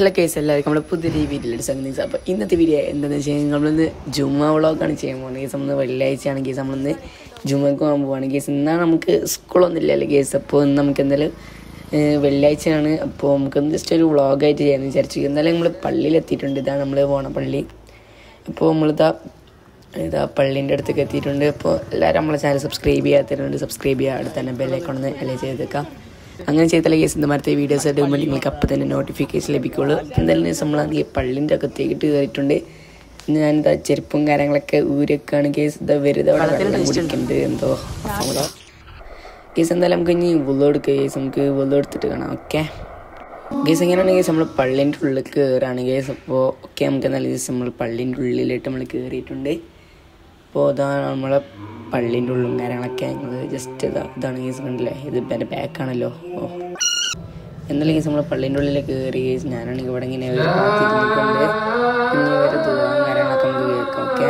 hello case എല്ലാവർക്കും നമ്മുടെ പുതിയൊരു വീഡിയോയിലെ സംഗതി അപ്പോൾ ഇന്നത്തെ വീഡിയോ എന്താണെന്ന് വെച്ച് കഴിഞ്ഞാൽ നമ്മളിന്ന് ജുമ വ്ളോഗാണ് ചെയ്യാൻ പോകുന്നത് കേസ് നമ്മൾ വെള്ളിയാഴ്ചയാണ് കേസ് നമ്മളിന്ന് ജുമക്ക് പോകാൻ പോവാണ് കേസ് ഇന്നാണ് നമുക്ക് സ്കൂളൊന്നും ഇല്ലല്ലോ കേസ് അപ്പോൾ ഇന്ന് നമുക്ക് എന്തായാലും ഏഹ്, വെള്ളിയാഴ്ചയാണ് അപ്പോൾ നമുക്ക് ജസ്റ്റ് ഒരു വ്ളോഗായിട്ട് ചെയ്യാമെന്ന് വിചാരിച്ചു എന്തായാലും നമ്മൾ പള്ളിയിലെത്തിയിട്ടുണ്ട് ഇതാണ് നമ്മൾ പോണ പള്ളി അപ്പോൾ നമ്മളിതാ ഇതാ പള്ളീൻ്റെ അടുത്തേക്ക് എത്തിയിട്ടുണ്ട് അപ്പോൾ എല്ലാവരും നമ്മളെ ചാനൽ സബ്സ്ക്രൈബ് ചെയ്യാത്തവരുണ്ട് സബ്സ്ക്രൈബ് ചെയ്യുക അടുത്ത് തന്നെ ബെല്ലൈക്കണമെന്ന് അല്ലേ ചെയ്തേക്കാം അങ്ങനെ ചെയ്താലേ കേസ് ഇന്നത്തെ വീഡിയോസ് ഇടുമ്പോൾ നിങ്ങൾക്ക് അപ്പോൾ തന്നെ നോട്ടിഫിക്കേഷൻ ലഭിക്കുള്ളൂ എന്തായാലും നമ്മളാണെങ്കിൽ പള്ളിൻ്റെ അകത്തേക്കിട്ട് കയറിയിട്ടുണ്ട് ഇന്ന് ഞാനിതാ ചെരുപ്പും കാര്യങ്ങളൊക്കെ ഊരൊക്കെയാണ് കേസ് ഇതാ വെറുതെ അവിടെ വെള്ളം കുടിക്കുന്നുണ്ട് എന്തോ അവിടെ കേസ് എന്തായാലും നമുക്ക് ഇനി വെള്ളം എടുക്കുക കേസ് നമുക്ക് വെള്ളം എടുത്തിട്ട് കാണാം ഓക്കെ ഗേസ് എങ്ങനെയാണ് ഗേസ് നമ്മൾ പള്ളിൻ്റെ ഉള്ളിൽ കയറുകയാണ് ഗേസ് അപ്പോൾ ഓക്കെ നമുക്ക് നല്ല ദിവസം നമ്മൾ പള്ളിൻ്റെ ഉള്ളിലായിട്ട് നമ്മൾ കയറിയിട്ടുണ്ട് അപ്പോൾ ഇതാണ് നമ്മളെ പള്ളിൻ്റെ ഉള്ളും കാര്യങ്ങളൊക്കെ ഞങ്ങൾ ജസ്റ്റ് ഇതാ ഇതാണ് കേസ് കണ്ടില്ലേ ഇത് ഇപ്പം എൻ്റെ ബാക്കാണല്ലോ ഓ എന്നാലും കേസ് നമ്മൾ പള്ളിൻ്റെ ഉള്ളിൽ കയറി കേസ് ഞാനാണെങ്കിൽ ഇവിടെ ഇങ്ങനെ ഒരു കാത്തിരുന്നിട്ടുണ്ട് ഇനി ഒരു ദുഃഖം കാര്യങ്ങളൊക്കെ നമുക്ക് കേൾക്കാം ഓക്കെ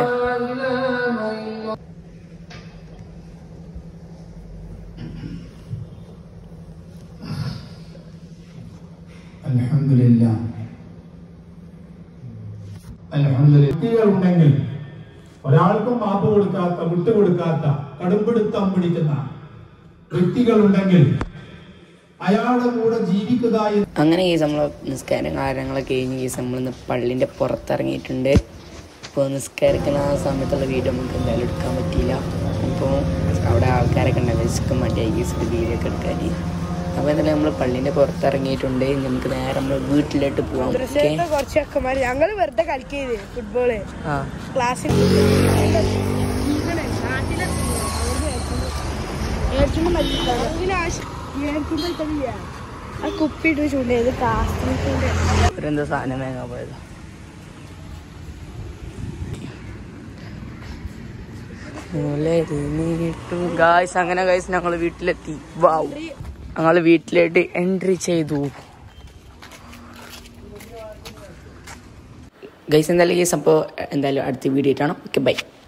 അൽഹംദുലില്ല അൽഹംദുലില്ല വ്യക്തികൾ ഉണ്ടെങ്കിൽ ഒരാൾക്കും മാപ്പ് കൊടുക്കാത്ത വിട്ടുകൊടുക്കാത്ത കടുംപിടുത്തം പിടിക്കുന്ന വ്യക്തികൾ ഉണ്ടെങ്കിൽ അയാളുടെ കൂടെ ജീവിക്കുക എന്ന് അങ്ങനെ കേസ് നമ്മൾ നിസ്കാരം കാര്യങ്ങളൊക്കെ കഴിഞ്ഞ് കേസ് നമ്മളിന്ന് പള്ളിൻ്റെ പുറത്തിറങ്ങിയിട്ടുണ്ട് ഇപ്പോൾ നിസ്കാരിക്കുന്ന ആ സമയത്തുള്ള വീഡിയോ നമുക്ക് എന്തായാലും എടുക്കാൻ പറ്റിയില്ല അപ്പോൾ അവിടെ ആൾക്കാരൊക്കെ ഉണ്ടാവും വിശക്കും മറ്റേ കേസിൻ്റെ വീഡിയോ ഒക്കെ എടുക്കാൻ അപ്പോൾ എന്തായാലും നമ്മൾ പള്ളിൻ്റെ പുറത്തിറങ്ങിയിട്ടുണ്ട് ഇനി നമുക്ക് നേരെ നമ്മൾ വീട്ടിലോട്ട് പോകാം ഓക്കെ മദ്രസയിലത്തെ കുറച്ച് ചെക്കന്മാര് ഞങ്ങള് വെറുതെ കളിക്കരുത് ഫുട്ബോള് ആ ക്ലാസ്സിൽ ആ കുപ്പിട്ട് ചൂണ്ടത് പ്ലാസ്റ്റിക് ഇവരെന്തോ സാധനം വാങ്ങാൻ പോയത് ഗായ്സ് അങ്ങനെ ഗായ്സ് ഞങ്ങൾ വീട്ടിലെത്തി വാവ് ഞങ്ങൾ വീട്ടിലേക്ക് എൻട്രി ചെയ്തു ഗൈസ് എന്തായാലും ഗൈസ് അപ്പോൾ എന്തായാലും അടുത്ത വീഡിയോ ആയിട്ടാണ് ഓക്കെ ബൈ